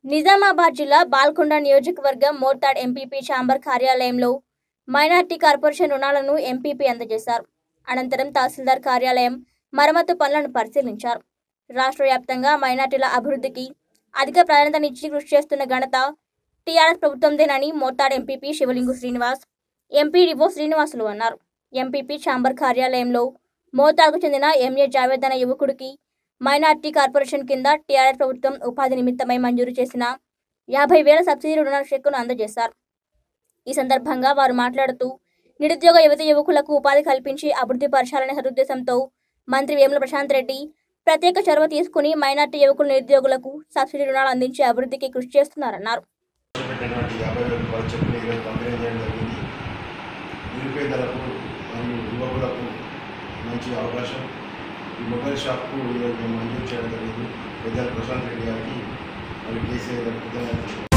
నిజామాబాద్ జిల్లా బాల్కొండ నియోజకవర్గం Morthad MPP chamber కార్యాలయంలో మైనార్టీ కార్పొరేషన్ రుణాలను ఎంపీపీ అందజేశారు అనంతరం తహసీల్దార్ కార్యాలయం మరమ్మతు పనులను పరిశీలించారు రాష్ట్ర వ్యాప్తంగా మైనార్టీల అభివృద్ధికి అధిక ప్రాధాన్యతనిచ్చి కృషి చేస్తున్న ఘనత టీఆర్ఎస్ ప్రభుత్వందేనని మోర్తాడ్ ఎంపీపీ శివలింగు శ్రీనివాస్ ఎంపీడీఓ శ్రీనివాసులు అన్నారు ఎంపీపీ ఛాంబర్ కార్యాలయంలో మోతాకు చెందిన ఎంఏ జావేద్ అనే యువకుడికి మైనార్టీ కార్పొరేషన్ కింద టీఆర్ఎస్ ప్రభుత్వం ఉపాధి నిమిత్తమై మంజూరు చేసిన యాభై వేల సబ్సిడీ రుణ చెక్కును అందజేశారు ఈ సందర్భంగా వారు మాట్లాడుతూ నిరుద్యోగ యువత యువకులకు ఉపాధి కల్పించి అభివృద్ధి పరచాలనే సదుద్దేశంతో మంత్రి వేముల ప్రశాంత్ రెడ్డి ప్రత్యేక చొరవ తీసుకుని మైనార్టీ యువకుల నిరుద్యోగులకు సబ్సిడీ రుణాలు అందించి అభివృద్ధికి కృషి చేస్తున్నారన్నారు పెట్టినటువంటి యాభై వేల రూపాయల చెక్కులు ఈరోజు పంపిణీ చేయడం జరిగింది నిరుపేదలకు మరియు యువకులకు మంచి అవకాశం ఈ మొబైల్ షాప్కు ఈరోజు మేము మంజూరు చేయడం జరిగింది పెద్దల ప్రశాంత్ రెడ్డి గారికి మరియు కేసీఆర్ గారికి కృతజ్ఞతలు